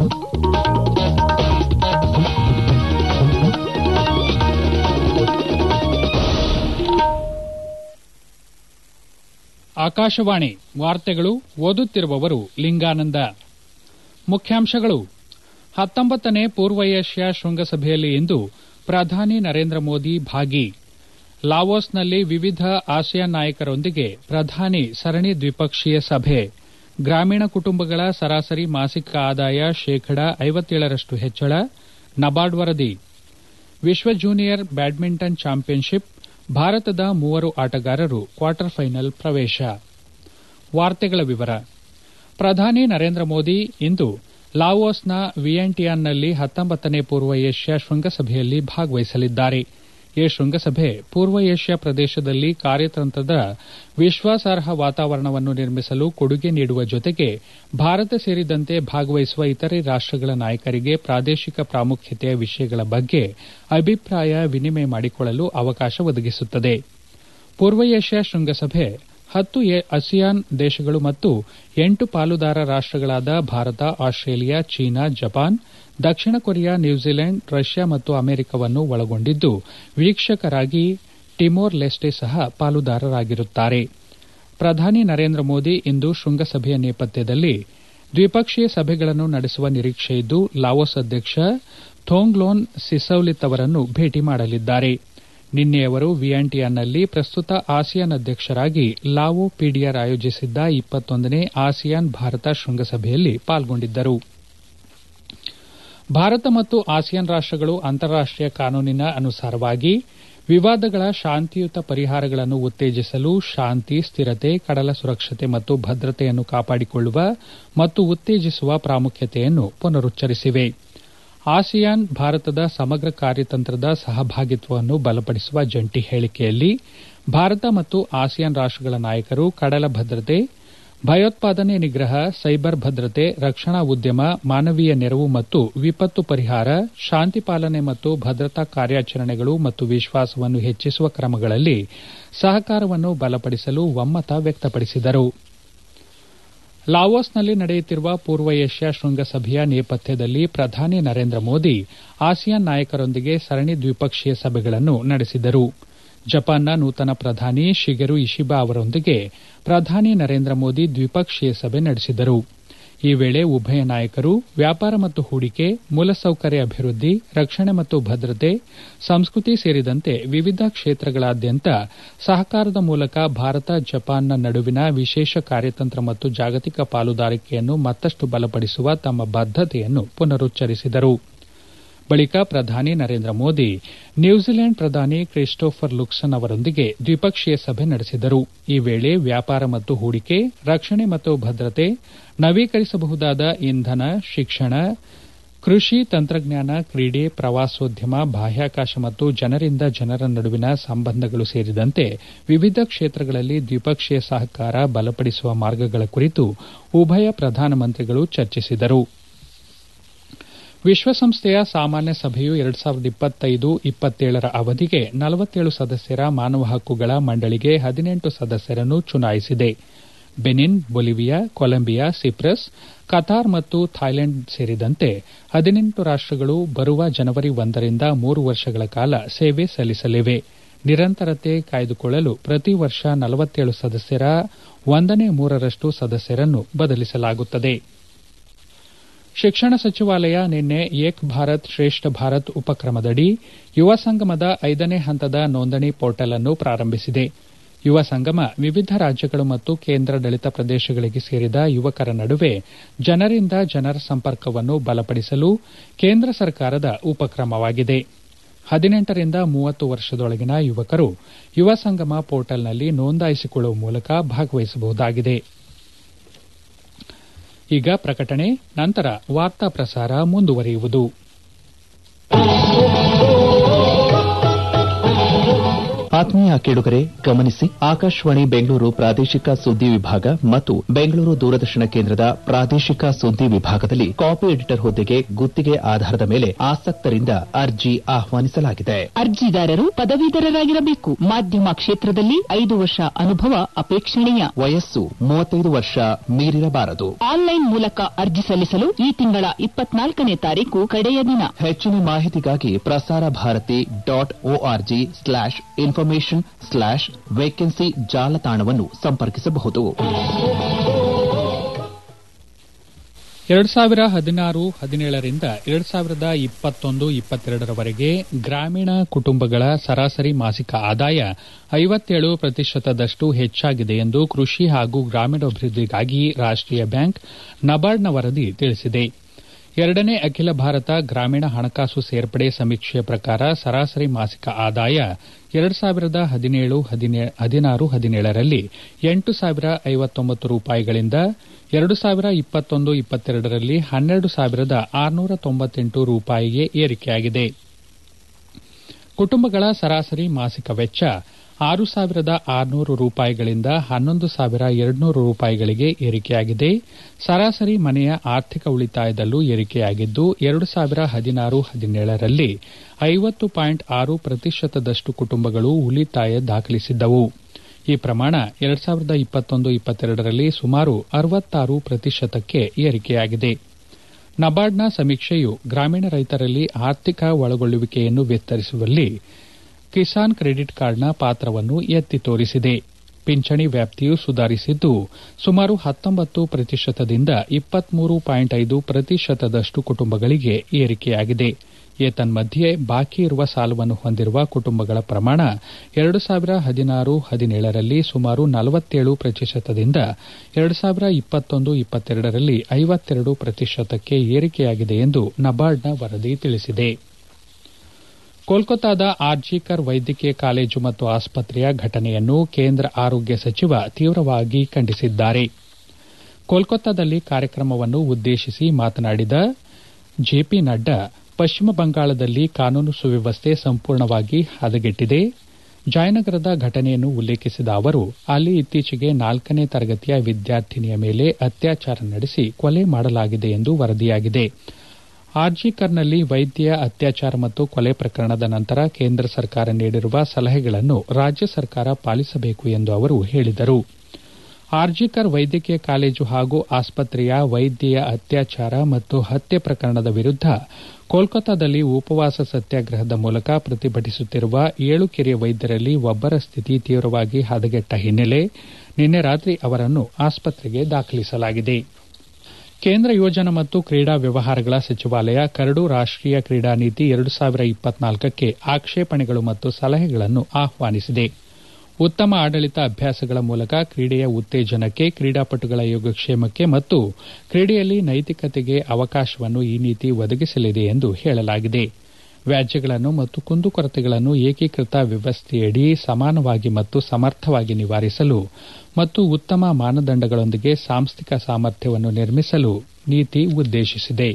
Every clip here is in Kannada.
ಆಕಾಶವಾಣಿ ವಾರ್ತೆಗಳು ಓದುತ್ತಿರುವವರು ಲಿಂಗಾನಂದ ಮುಖ್ಯಾಂಶಗಳು ಹತ್ತೊಂಬತ್ತನೇ ಪೂರ್ವ ಏಷ್ಯಾ ಶೃಂಗಸಭೆಯಲ್ಲಿ ಇಂದು ಪ್ರಧಾನಿ ನರೇಂದ್ರ ಮೋದಿ ಭಾಗಿ ಲಾವೋಸ್ನಲ್ಲಿ ವಿವಿಧ ಆಸಿಯಾನ್ ನಾಯಕರೊಂದಿಗೆ ಪ್ರಧಾನಿ ಸರಣಿ ದ್ವಿಪಕ್ಷೀಯ ಸಭೆ ಗ್ರಾಮೀಣ ಕುಟುಂಬಗಳ ಸರಾಸರಿ ಮಾಸಿಕ ಆದಾಯ ಶೇಕಡ ಐವತ್ತೇಳರಷ್ಟು ಹೆಚ್ಚಳ ನಬಾರ್ಡ್ ವರದಿ ವಿಶ್ವ ಜೂನಿಯರ್ ಬ್ಯಾಡ್ಮಿಂಟನ್ ಚಾಂಪಿಯನ್ಶಿಪ್ ಭಾರತದ ಮೂವರು ಆಟಗಾರರು ಕ್ವಾರ್ಟರ್ ಫೈನಲ್ ಪ್ರವೇಶ ವಾರ್ತೆಗಳ ವಿವರ ಪ್ರಧಾನಿ ನರೇಂದ್ರ ಮೋದಿ ಇಂದು ಲಾವೋಸ್ನ ವಿಯೆಂಟಿಯಾನ್ನಲ್ಲಿ ಹತ್ತೊಂಬತ್ತನೇ ಪೂರ್ವ ಏಷ್ಯಾ ಶೃಂಗಸಭೆಯಲ್ಲಿ ಭಾಗವಹಿಸಲಿದ್ದಾರೆ ಈ ಶೃಂಗಸಭೆ ಪೂರ್ವ ಏಷ್ಯಾ ಪ್ರದೇಶದಲ್ಲಿ ಕಾರ್ಯತಂತ್ರದ ವಿಶ್ವಾಸಾರ್ಹ ವಾತಾವರಣವನ್ನು ನಿರ್ಮಿಸಲು ಕೊಡುಗೆ ನೀಡುವ ಜೊತೆಗೆ ಭಾರತ ಸೇರಿದಂತೆ ಭಾಗವಹಿಸುವ ಇತರೆ ರಾಷ್ಟಗಳ ನಾಯಕರಿಗೆ ಪ್ರಾದೇಶಿಕ ಪ್ರಾಮುಖ್ಯತೆಯ ವಿಷಯಗಳ ಬಗ್ಗೆ ಅಭಿಪ್ರಾಯ ವಿನಿಮಯ ಮಾಡಿಕೊಳ್ಳಲು ಅವಕಾಶ ಒದಗಿಸುತ್ತದೆ ಪೂರ್ವ ಏಷ್ಯಾ ಶೃಂಗಸಭೆ ಹತ್ತು ಆಸಿಯಾನ್ ದೇಶಗಳು ಮತ್ತು ಎಂಟು ಪಾಲುದಾರ ರಾಷ್ಟಗಳಾದ ಭಾರತ ಆಸ್ಟ್ರೇಲಿಯಾ ಚೀನಾ ಜಪಾನ್ ದಕ್ಷಿಣ ಕೊರಿಯಾ ನ್ಯೂಜಿಲೆಂಡ್ ರಷ್ಯಾ ಮತ್ತು ಅಮೆರಿಕವನ್ನು ಒಳಗೊಂಡಿದ್ದು ವೀಕ್ಷಕರಾಗಿ ಟಿಮೋರ್ ಲೆಸ್ಟೆ ಸಹ ಪಾಲುದಾರರಾಗಿರುತ್ತಾರೆ ಪ್ರಧಾನಿ ನರೇಂದ್ರ ಮೋದಿ ಇಂದು ಶೃಂಗಸಭೆಯ ನೇಪಥ್ಯದಲ್ಲಿ ದ್ವಿಪಕ್ಷೀಯ ಸಭೆಗಳನ್ನು ನಡೆಸುವ ನಿರೀಕ್ಷೆಯಿದ್ದು ಲಾವೋಸ್ ಅಧ್ಯಕ್ಷ ಥೋಂಗ್ಲೋನ್ ಸಿಸೌಲಿತ್ ಅವರನ್ನು ಭೇಟಿ ಮಾಡಲಿದ್ದಾರೆ ನಿನ್ನೆ ಅವರು ವಿಯೆಂಟಿಯಾನ್ನಲ್ಲಿ ಪ್ರಸ್ತುತ ಆಸಿಯಾನ್ ಅಧ್ಯಕ್ಷರಾಗಿ ಲಾವೋ ಪಿಡಿಆರ್ ಆಯೋಜಿಸಿದ್ದ ಇಪ್ಪತ್ತೊಂದನೇ ಆಸಿಯಾನ್ ಭಾರತ ಶೃಂಗಸಭೆಯಲ್ಲಿ ಪಾಲ್ಗೊಂಡಿದ್ದರು ಭಾರತ ಮತ್ತು ಆಸಿಯಾನ್ ರಾಷ್ಟಗಳು ಅಂತಾರಾಷ್ಟೀಯ ಕಾನೂನಿನ ಅನುಸಾರವಾಗಿ ವಿವಾದಗಳ ಶಾಂತಿಯುತ ಪರಿಹಾರಗಳನ್ನು ಉತ್ತೇಜಿಸಲು ಶಾಂತಿ ಸ್ಥಿರತೆ ಕಡಲ ಸುರಕ್ಷತೆ ಮತ್ತು ಭದ್ರತೆಯನ್ನು ಕಾಪಾಡಿಕೊಳ್ಳುವ ಮತ್ತು ಉತ್ತೇಜಿಸುವ ಪ್ರಾಮುಖ್ಯತೆಯನ್ನು ಪುನರುಚ್ಚರಿಸಿವೆ ಆಸಿಯಾನ್ ಭಾರತದ ಸಮಗ್ರ ಕಾರ್ಯತಂತ್ರದ ಸಹಭಾಗಿತ್ವವನ್ನು ಬಲಪಡಿಸುವ ಜಂಟಿ ಹೇಳಿಕೆಯಲ್ಲಿ ಭಾರತ ಮತ್ತು ಆಸಿಯಾನ್ ರಾಷ್ಟಗಳ ನಾಯಕರು ಕಡಲ ಭದ್ರತೆ ಭಯೋತ್ಪಾದನೆ ನಿಗ್ರಹ ಸೈಬರ್ ಭದ್ರತೆ ರಕ್ಷಣಾ ಉದ್ಯಮ ಮಾನವೀಯ ನೆರವು ಮತ್ತು ವಿಪತ್ತು ಪರಿಹಾರ ಶಾಂತಿ ಪಾಲನೆ ಮತ್ತು ಭದ್ರತಾ ಕಾರ್ಯಾಚರಣೆಗಳು ಮತ್ತು ವಿಶ್ವಾಸವನ್ನು ಹೆಚ್ಚಿಸುವ ಕ್ರಮಗಳಲ್ಲಿ ಸಹಕಾರವನ್ನು ಬಲಪಡಿಸಲು ಒಮ್ಮತ ವ್ಯಕ್ತಪಡಿಸಿದರು ಲಾವೋಸ್ನಲ್ಲಿ ನಡೆಯುತ್ತಿರುವ ಪೂರ್ವ ಏಷ್ಯಾ ಶೃಂಗಸಭೆಯ ನೇಪಥ್ಯದಲ್ಲಿ ಪ್ರಧಾನಿ ನರೇಂದ್ರ ಮೋದಿ ಆಸಿಯಾನ್ ನಾಯಕರೊಂದಿಗೆ ಸರಣಿ ದ್ವಿಪಕ್ಷೀಯ ಸಭೆಗಳನ್ನು ನಡೆಸಿದರು ಜಪಾನ್ನ ನೂತನ ಪ್ರಧಾನಿ ಶಿಗೆರು ಇಶಿಬಾ ಅವರೊಂದಿಗೆ ಪ್ರಧಾನಿ ನರೇಂದ್ರ ಮೋದಿ ದ್ವಿಪಕ್ಷೀಯ ಸಭೆ ನಡೆಸಿದರು ಈ ವೇಳೆ ಉಭಯ ನಾಯಕರು ವ್ಯಾಪಾರ ಮತ್ತು ಹೂಡಿಕೆ ಮೂಲಸೌಕರ್ಯ ಅಭಿವೃದ್ಧಿ ರಕ್ಷಣೆ ಮತ್ತು ಭದ್ರತೆ ಸಂಸ್ಕೃತಿ ಸೇರಿದಂತೆ ವಿವಿಧ ಕ್ಷೇತ್ರಗಳಾದ್ಯಂತ ಸಹಕಾರದ ಮೂಲಕ ಭಾರತ ಜಪಾನ್ನ ನಡುವಿನ ವಿಶೇಷ ಕಾರ್ಯತಂತ್ರ ಮತ್ತು ಜಾಗತಿಕ ಪಾಲುದಾರಿಕೆಯನ್ನು ಮತ್ತಷ್ಟು ಬಲಪಡಿಸುವ ತಮ್ಮ ಬದ್ದತೆಯನ್ನು ಪುನರುಚ್ಚರಿಸಿದರು ಬಳಿಕ ಪ್ರಧಾನಿ ನರೇಂದ್ರ ಮೋದಿ ನ್ಯೂಜಿಲೆಂಡ್ ಪ್ರಧಾನಿ ಕ್ರಿಸ್ಟೋಫರ್ ಲುಕ್ಸನ್ ಅವರೊಂದಿಗೆ ದ್ವಿಪಕ್ಷೀಯ ಸಭೆ ನಡೆಸಿದರು ಈ ವೇಳೆ ವ್ಯಾಪಾರ ಮತ್ತು ಹೂಡಿಕೆ ರಕ್ಷಣೆ ಮತ್ತು ಭದ್ರತೆ ನವೀಕರಿಸಬಹುದಾದ ಇಂಧನ ಶಿಕ್ಷಣ ಕೃಷಿ ತಂತ್ರಜ್ಞಾನ ಕ್ರೀಡೆ ಪ್ರವಾಸೋದ್ಯಮ ಬಾಹ್ಯಾಕಾಶ ಮತ್ತು ಜನರಿಂದ ಜನರ ನಡುವಿನ ಸಂಬಂಧಗಳು ಸೇರಿದಂತೆ ವಿವಿಧ ಕ್ಷೇತ್ರಗಳಲ್ಲಿ ದ್ವಿಪಕ್ಷೀಯ ಸಹಕಾರ ಬಲಪಡಿಸುವ ಮಾರ್ಗಗಳ ಕುರಿತು ಉಭಯ ಪ್ರಧಾನಮಂತ್ರಿಗಳು ಚರ್ಚಿಸಿದರು ವಿಶ್ವಸಂಸ್ಥೆಯ ಸಾಮಾನ್ಯ ಸಭೆಯು ಎರಡು ಸಾವಿರದ ಇಪ್ಪತ್ತೈದು ಇಪ್ಪತ್ತೇಳರ ಅವಧಿಗೆ ನಲವತ್ತೇಳು ಸದಸ್ಯರ ಮಾನವ ಹಕ್ಕುಗಳ ಮಂಡಳಿಗೆ ಹದಿನೆಂಟು ಸದಸ್ಯರನ್ನು ಚುನಾಯಿಸಿದೆ Benin Bolivia Colombia Cyprus Qatar ಮತ್ತು ಥಾಯ್ಲೆಂಡ್ ಸೇರಿದಂತೆ ಹದಿನೆಂಟು ರಾಷ್ಟಗಳು ಬರುವ ಜನವರಿ ಒಂದರಿಂದ ಮೂರು ವರ್ಷಗಳ ಕಾಲ ಸೇವೆ ಸಲ್ಲಿಸಲಿವೆ ನಿರಂತರತೆ ಕಾಯ್ದುಕೊಳ್ಳಲು ಪ್ರತಿ ವರ್ಷ ನಲವತ್ತೇಳು ಸದಸ್ಯರ ಒಂದನೇ ಮೂರರಷ್ಟು ಸದಸ್ಯರನ್ನು ಬದಲಿಸಲಾಗುತ್ತದೆ ಶಿಕ್ಷಣ ಸಚಿವಾಲಯ ನಿನ್ನೆ ಏಕ್ ಭಾರತ್ ಶ್ರೇಷ್ಠ ಭಾರತ್ ಉಪಕ್ರಮದಡಿ ಯುವ ಸಂಗಮದ ಐದನೇ ಹಂತದ ನೋಂದಣಿ ಪೋರ್ಟಲ್ ಅನ್ನು ಪ್ರಾರಂಭಿಸಿದೆ ಯುವ ಸಂಗಮ ವಿವಿಧ ರಾಜ್ಯಗಳು ಮತ್ತು ಕೇಂದ್ರಾಡಳಿತ ಪ್ರದೇಶಗಳಿಗೆ ಸೇರಿದ ಯುವಕರ ನಡುವೆ ಜನರಿಂದ ಜನರ ಸಂಪರ್ಕವನ್ನು ಬಲಪಡಿಸಲು ಕೇಂದ್ರ ಸರ್ಕಾರದ ಉಪಕ್ರಮವಾಗಿದೆ ಹದಿನೆಂಟರಿಂದ ಮೂವತ್ತು ವರ್ಷದೊಳಗಿನ ಯುವಕರು ಯುವ ಸಂಗಮ ಪೋರ್ಟಲ್ನಲ್ಲಿ ನೋಂದಾಯಿಸಿಕೊಳ್ಳುವ ಮೂಲಕ ಭಾಗವಹಿಸಬಹುದಾಗಿದೆ ಈಗ ಪ್ರಕಟಣೆ ನಂತರ ವಾರ್ತಾ ಪ್ರಸಾರ ಮುಂದುವರಿಯುವುದು ಆತ್ಮೀಯ ಕೇಳುಗರೆ ಗಮನಿಸಿ ಆಕಾಶವಾಣಿ ಬೆಂಗಳೂರು ಪ್ರಾದೇಶಿಕ ಸುದ್ದಿ ವಿಭಾಗ ಮತ್ತು ಬೆಂಗಳೂರು ದೂರದರ್ಶನ ಕೇಂದ್ರದ ಪ್ರಾದೇಶಿಕ ಸುದ್ದಿ ವಿಭಾಗದಲ್ಲಿ ಕಾಪಿ ಎಡಿಟರ್ ಹುದ್ದೆಗೆ ಗುತ್ತಿಗೆ ಆಧಾರದ ಮೇಲೆ ಆಸಕ್ತರಿಂದ ಅರ್ಜಿ ಆಹ್ವಾನಿಸಲಾಗಿದೆ ಅರ್ಜಿದಾರರು ಪದವೀಧರರಾಗಿರಬೇಕು ಮಾಧ್ಯಮ ಕ್ಷೇತ್ರದಲ್ಲಿ ಐದು ವರ್ಷ ಅನುಭವ ಅಪೇಕ್ಷಣೀಯ ವಯಸ್ಸು ಮೂವತ್ತೈದು ವರ್ಷ ಮೀರಿರಬಾರದು ಆನ್ಲೈನ್ ಮೂಲಕ ಅರ್ಜಿ ಸಲ್ಲಿಸಲು ಈ ತಿಂಗಳ ಇಪ್ಪತ್ನಾಲ್ಕನೇ ತಾರೀಕು ಕಡೆಯ ದಿನ ಹೆಚ್ಚಿನ ಮಾಹಿತಿಗಾಗಿ Prasar Bharati dot O R G slash information slash vacancy ಜಾಲತಾಣವನ್ನು ಸಂಪರ್ಕಿಸಬಹುದು ಎರಡು ಸಾವಿರ ಹದಿನಾರು ಹದಿನೇಳರಿಂದ ಎರಡು ಸಾವಿರದ ಇಪ್ಪತ್ತೊಂದು ಇಪ್ಪತ್ತೆರಡರವರೆಗೆ ಗ್ರಾಮೀಣ ಕುಟುಂಬಗಳ ಸರಾಸರಿ ಮಾಸಿಕ ಆದಾಯ ಐವತ್ತೇಳು ಪ್ರತಿಶತದಷ್ಟು ಹೆಚ್ಚಾಗಿದೆ ಎಂದು ಕೃಷಿ ಹಾಗೂ ಗ್ರಾಮೀಣಾಭಿವೃದ್ಧಿಗಾಗಿ ರಾಷ್ಟೀಯ ಬ್ಯಾಂಕ್ ನಬಾರ್ಡ್ನ ವರದಿ ತಿಳಿಸಿದೆ ಎರಡನೇ ಅಖಿಲ ಭಾರತ ಗ್ರಾಮೀಣ ಹಣಕಾಸು ಸೇರ್ಪಡೆ ಸಮೀಕ್ಷೆ ಪ್ರಕಾರ ಸರಾಸರಿ ಮಾಸಿಕ ಆದಾಯ ಎರಡು ಸಾವಿರದ ಹದಿನೇಳು ಹದಿನಾರು ಹದಿನೇಳರಲ್ಲಿ ಎಂಟು ಸಾವಿರ ಐವತ್ತೊಂಬತ್ತು ರೂಪಾಯಿಗಳಿಂದ ಎರಡು ಸಾವಿರ ಇಪ್ಪತ್ತೊಂದು ಇಪ್ಪತ್ತೆರಡರಲ್ಲಿ ಹನ್ನೆರಡು ಸಾವಿರದ ಆರುನೂರ ತೊಂಬತ್ತೆಂಟು ರೂಪಾಯಿಗೆ ಏರಿಕೆಯಾಗಿದೆ ಕುಟುಂಬಗಳ ಸರಾಸರಿ ಮಾಸಿಕ ವೆಚ್ಚ ಆರು ಸಾವಿರದ ಆರುನೂರು ರೂಪಾಯಿಗಳಿಂದ ಹನ್ನೊಂದು ಸಾವಿರ ಎರಡ್ನೂರು ರೂಪಾಯಿಗಳಿಗೆ ಏರಿಕೆಯಾಗಿದೆ ಸರಾಸರಿ ಮನೆಯ ಆರ್ಥಿಕ ಉಳಿತಾಯದಲ್ಲೂ ಏರಿಕೆಯಾಗಿದ್ದು ಎರಡು ಸಾವಿರ ಹದಿನಾರು ಹದಿನೇಳರಲ್ಲಿ ಐವತ್ತು ಪಾಯಿಂಟ್ ಆರು ಪ್ರತಿಶತದಷ್ಟು ಕುಟುಂಬಗಳು ಉಳಿತಾಯ ದಾಖಲಿಸಿದ್ದವು ಈ ಪ್ರಮಾಣ ಎರಡು ಸಾವಿರದ ಇಪ್ಪತ್ತೊಂದು ಇಪ್ಪತ್ತೆರಡರಲ್ಲಿ ಸುಮಾರು ಅರವತ್ತಾರು ಪ್ರತಿಶತಕ್ಕೆ ಏರಿಕೆಯಾಗಿದೆ ನಬಾರ್ಡ್ನ ಸಮೀಕ್ಷೆಯು ಗ್ರಾಮೀಣ ರೈತರಲ್ಲಿ ಆರ್ಥಿಕ ಒಳಗೊಳ್ಳುವಿಕೆಯನ್ನು ವಿಸ್ತರಿಸುವಲ್ಲಿ ಕಿಸಾನ್ ಕ್ರೆಡಿಟ್ ಕಾರ್ಡ್ನ ಪಾತ್ರವನ್ನು ಎತ್ತಿ ತೋರಿಸಿದೆ ಪಿಂಚಣಿ ವ್ಯಾಪ್ತಿಯು ಸುಧಾರಿಸಿದ್ದು ಸುಮಾರು ಹತ್ತೊಂಬತ್ತು ಪ್ರತಿಶತದಿಂದ ಇಪ್ಪತ್ಮೂರು ಪಾಯಿಂಟ್ ಐದು ಪ್ರತಿಶತದಷ್ಟು ಕುಟುಂಬಗಳಿಗೆ ಏರಿಕೆಯಾಗಿದೆ ಏತನ್ಮಧ್ಯೆ ಬಾಕಿ ಇರುವ ಸಾಲವನ್ನು ಹೊಂದಿರುವ ಕುಟುಂಬಗಳ ಪ್ರಮಾಣ ಎರಡು ಸಾವಿರ ಹದಿನಾರು ಹದಿನೇಳರಲ್ಲಿ ಸುಮಾರು ನಲವತ್ತೇಳು ಪ್ರತಿಶತದಿಂದ ಎರಡು ಸಾವಿರ ಇಪ್ಪತ್ತೊಂದು ಇಪ್ಪತ್ತೆರಡರಲ್ಲಿ ಐವತ್ತೆರಡು ಪ್ರತಿಶತಕ್ಕೆ ಏರಿಕೆಯಾಗಿದೆ ಎಂದು ನಬಾರ್ಡ್ನ ವರದಿ ತಿಳಿಸಿದೆ ಕೋಲ್ಕತ್ತಾದ ಆರ್ಜಿಕರ್ ವೈದ್ಯಕೀಯ ಕಾಲೇಜು ಮತ್ತು ಆಸ್ಪತ್ರೆಯ ಘಟನೆಯನ್ನು ಕೇಂದ್ರ ಆರೋಗ್ಯ ಸಚಿವ ತೀವ್ರವಾಗಿ ಖಂಡಿಸಿದ್ದಾರೆ ಕೋಲ್ಕತ್ತಾದಲ್ಲಿ ಕಾರ್ಯಕ್ರಮವನ್ನು ಉದ್ದೇಶಿಸಿ ಮಾತನಾಡಿದ ಜೆಪಿ ನಡ್ಡಾ ಪಶ್ಚಿಮ ಬಂಗಾಳದಲ್ಲಿ ಕಾನೂನು ಸುವ್ಯವಸ್ಥೆ ಸಂಪೂರ್ಣವಾಗಿ ಹದಗೆಟ್ಟಿದೆ ಜಯನಗರದ ಘಟನೆಯನ್ನು ಉಲ್ಲೇಖಿಸಿದ ಅವರು ಅಲ್ಲಿ ಇತ್ತೀಚೆಗೆ ನಾಲ್ಕನೇ ತರಗತಿಯ ವಿದ್ಯಾರ್ಥಿನಿಯ ಮೇಲೆ ಅತ್ಯಾಚಾರ ನಡೆಸಿ ಕೊಲೆ ಮಾಡಲಾಗಿದೆ ಎಂದು ವರದಿಯಾಗಿದೆ ಆರ್ಜಿಕರ್ನಲ್ಲಿ ವೈದ್ಯ ಅತ್ಯಾಚಾರ ಮತ್ತು ಕೊಲೆ ಪ್ರಕರಣದ ನಂತರ ಕೇಂದ್ರ ಸರ್ಕಾರ ನೀಡಿರುವ ಸಲಹೆಗಳನ್ನು ರಾಜ್ಯ ಸರ್ಕಾರ ಪಾಲಿಸಬೇಕು ಎಂದು ಅವರು ಹೇಳಿದರು ಆರ್ಜಿಕರ್ ವೈದ್ಯಕೀಯ ಕಾಲೇಜು ಹಾಗೂ ಆಸ್ಪತ್ರೆಯ ವೈದ್ಯೆಯ ಅತ್ಯಾಚಾರ ಮತ್ತು ಹತ್ಯೆ ಪ್ರಕರಣದ ವಿರುದ್ದ ಕೋಲ್ಕತ್ತಾದಲ್ಲಿ ಉಪವಾಸ ಸತ್ಯಾಗ್ರಹದ ಮೂಲಕ ಪ್ರತಿಭಟಿಸುತ್ತಿರುವ ಏಳು ಕಿರಿಯ ವೈದ್ಯರಲ್ಲಿ ಒಬ್ಬರ ಸ್ಥಿತಿ ತೀವ್ರವಾಗಿ ಹದಗೆಟ್ಟ ಹಿನ್ನೆಲೆ ನಿನ್ನೆ ರಾತ್ರಿ ಅವರನ್ನು ಆಸ್ಪತ್ರೆಗೆ ದಾಖಲಿಸಲಾಗಿದೆ ಕೇಂದ್ರ ಯೋಜನಾ ಮತ್ತು ಕ್ರೀಡಾ ವ್ಯವಹಾರಗಳ ಸಚಿವಾಲಯ ಕರಡು ರಾಷ್ಟೀಯ ಕ್ರೀಡಾ ನೀತಿ ಎರಡು ಸಾವಿರ ಇಪ್ಪತ್ನಾಲ್ಕಕ್ಕೆ ಆಕ್ಷೇಪಣೆಗಳು ಮತ್ತು ಸಲಹೆಗಳನ್ನು ಆಹ್ವಾನಿಸಿದೆ ಉತ್ತಮ ಆಡಳಿತ ಅಭ್ಯಾಸಗಳ ಮೂಲಕ ಕ್ರೀಡೆಯ ಉತ್ತೇಜನಕ್ಕೆ ಕ್ರೀಡಾಪಟುಗಳ ಯೋಗಕ್ಷೇಮಕ್ಕೆ ಮತ್ತು ಕ್ರೀಡೆಯಲ್ಲಿ ನೈತಿಕತೆಗೆ ಅವಕಾಶವನ್ನು ಈ ನೀತಿ ಒದಗಿಸಲಿದೆ ಎಂದು ಹೇಳಲಾಗಿದೆ ವ್ಯಾಜ್ಯಗಳನ್ನು ಮತ್ತು ಕುಂದುಕೊರತೆಗಳನ್ನು ಏಕೀಕೃತ ವ್ಯವಸ್ಥೆಯಡಿ ಸಮಾನವಾಗಿ ಮತ್ತು ಸಮರ್ಥವಾಗಿ ನಿವಾರಿಸಲು ಮತ್ತು ಉತ್ತಮ ಮಾನದಂಡಗಳೊಂದಿಗೆ ಸಾಂಸ್ಥಿಕ ಸಾಮರ್ಥ್ಯವನ್ನು ನಿರ್ಮಿಸಲು ನೀತಿ ಉದ್ದೇಶಿಸಿದೆ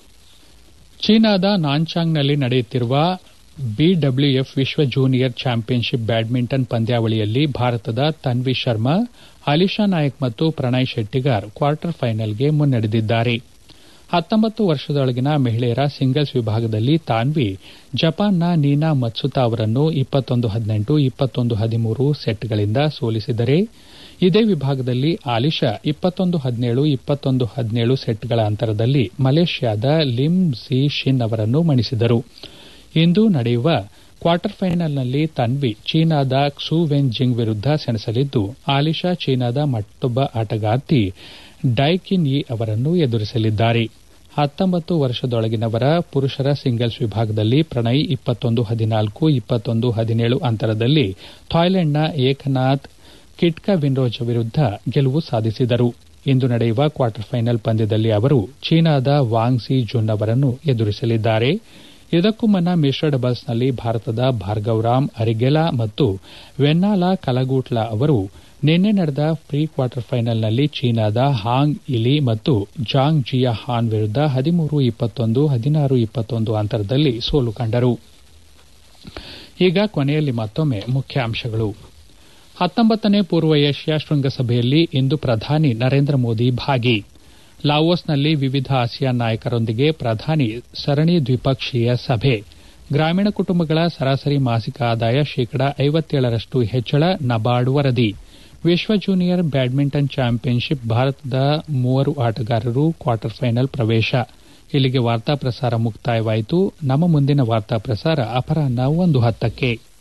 ಚೀನಾದ ನಾನ್ಚಾಂಗ್ನಲ್ಲಿ ನಡೆಯುತ್ತಿರುವ ಬಿಡಬ್ಲ್ಯೂಎಫ್ ವಿಶ್ವ ಜೂನಿಯರ್ ಚಾಂಪಿಯನ್ಶಿಪ್ ಬ್ಯಾಡ್ಮಿಂಟನ್ ಪಂದ್ಯಾವಳಿಯಲ್ಲಿ ಭಾರತದ ತನ್ವಿ ಶರ್ಮಾ ಅಲಿಶಾ ನಾಯಕ್ ಮತ್ತು ಪ್ರಣಯ್ ಶೆಟ್ಟಿಗಾರ್ ಕ್ವಾರ್ಟರ್ ಫೈನಲ್ಗೆ ಮುನ್ನಡೆದಿದ್ದಾರೆ ಹತ್ತೊಂಬತ್ತು ವರ್ಷದೊಳಗಿನ ಮಹಿಳೆಯರ ಸಿಂಗಲ್ಸ್ ವಿಭಾಗದಲ್ಲಿ ತಾನ್ವಿ ಜಪಾನ್ನ ನೀನಾ ಮತ್ಸುತಾ ಅವರನ್ನು ಇಪ್ಪತ್ತೊಂದು ಹದಿನೆಂಟು ಇಪ್ಪತ್ತೊಂದು ಹದಿಮೂರು ಸೆಟ್ಗಳಿಂದ ಸೋಲಿಸಿದರೆ ಇದೇ ವಿಭಾಗದಲ್ಲಿ ಆಲಿಶಾ ಇಪ್ಪತ್ತೊಂದು ಹದಿನೇಳು ಇಪ್ಪತ್ತೊಂದು ಹದಿನೇಳು ಸೆಟ್ಗಳ ಅಂತರದಲ್ಲಿ ಮಲೇಷ್ಯಾದ ಲಿಮ್ ಝಿ ಶಿನ್ ಅವರನ್ನು ಮಣಿಸಿದರು ಇಂದು ನಡೆಯುವ ಕ್ವಾರ್ಟರ್ ಫೈನಲ್ನಲ್ಲಿ ತನ್ವಿ ಚೀನಾದ ಕ್ಸೂ ವೆನ್ ಜಿಂಗ್ ವಿರುದ್ದ ಸೆಣಸಲಿದ್ದು ಆಲಿಶಾ ಚೀನಾದ ಮತ್ತೊಬ್ಬ ಆಟಗಾರ್ತಿ ಡೈಕಿನ್ ಯಿ ಅವರನ್ನು ಎದುರಿಸಲಿದ್ದಾರೆ ಹತ್ತೊಂಬತ್ತು ವರ್ಷದೊಳಗಿನವರ ಪುರುಷರ ಸಿಂಗಲ್ಸ್ ವಿಭಾಗದಲ್ಲಿ ಪ್ರಣಯ್ ಇಪ್ಪತ್ತೊಂದು ಹದಿನಾಲ್ಕು ಇಪ್ಪತ್ತೊಂದು ಹದಿನೇಳು ಅಂತರದಲ್ಲಿ ಥಾಯ್ಲೆಂಡ್ನ ಏಕನಾಥ್ ಕಿಟ್ಕ ವಿನ್ರೋಜ್ ವಿರುದ್ದ ಗೆಲುವು ಸಾಧಿಸಿದರು ಇಂದು ನಡೆಯುವ ಕ್ವಾರ್ಟರ್ ಫೈನಲ್ ಪಂದ್ಯದಲ್ಲಿ ಅವರು ಚೀನಾದ ವಾಂಗ್ ಸಿ ಜುನ್ ಅವರನ್ನು ಎದುರಿಸಲಿದ್ದಾರೆ ಇದಕ್ಕೂ ಮುನ್ನ ಮಿಶ್ರ ಡಬಲ್ಸ್ನಲ್ಲಿ ಭಾರತದ ಭಾರ್ಗವರಾಮ್ ಅರಿಗೆಲಾ ಮತ್ತು ವೆನ್ನಾಲಾ ಕಲಗೂಟ್ಲಾ ಅವರು ನಿನ್ನೆ ನಡೆದ ಪ್ರೀ ಕ್ವಾರ್ಟರ್ ಫೈನಲ್ನಲ್ಲಿ ಚೀನಾದ ಹಾಂಗ್ ಇಲಿ ಮತ್ತು ಜಾಂಗ್ ಜಿಯಾ ಹಾನ್ ವಿರುದ್ದ ಹದಿಮೂರು ಇಪ್ಪತ್ತೊಂದು ಹದಿನಾರು ಇಪ್ಪತ್ತೊಂದು ಅಂತರದಲ್ಲಿ ಸೋಲು ಕಂಡರು ಈಗ ಕೊನೆಯಲ್ಲಿ ಮತ್ತೊಮ್ಮೆ ಮುಖ್ಯಾಂಶಗಳು ಹತ್ತೊಂಬತ್ತನೇ ಪೂರ್ವ ಏಷ್ಯಾ ಶೃಂಗಸಭೆಯಲ್ಲಿ ಇಂದು ಪ್ರಧಾನಿ ನರೇಂದ್ರ ಮೋದಿ ಭಾಗಿ ಲಾವೋಸ್ನಲ್ಲಿ ವಿವಿಧ ಆಸಿಯಾನ್ ನಾಯಕರೊಂದಿಗೆ ಪ್ರಧಾನಿ ಸರಣಿ ದ್ವಿಪಕ್ಷೀಯ ಸಭೆ ಗ್ರಾಮೀಣ ಕುಟುಂಬಗಳ ಸರಾಸರಿ ಮಾಸಿಕ ಆದಾಯ ಶೇಕಡಾ ಐವತ್ತೇಳರಷ್ಟು ಹೆಚ್ಚಳ ನಬಾರ್ಡ್ ವರದಿ ವಿಶ್ವ ಜೂನಿಯರ್ ಬ್ಯಾಡ್ಮಿಂಟನ್ ಚಾಂಪಿಯನ್ಶಿಪ್ ಭಾರತದ ಮೂವರು ಆಟಗಾರರು ಕ್ವಾರ್ಟರ್ ಫೈನಲ್ ಪ್ರವೇಶ ಇಲ್ಲಿಗೆ ವಾರ್ತಾ ಪ್ರಸಾರ ಮುಕ್ತಾಯವಾಯಿತು ನಮ್ಮ ಮುಂದಿನ ವಾರ್ತಾ ಪ್ರಸಾರ ಅಪರಾಹ್ನ ಒಂದು ಹತ್ತಕ್ಕೆ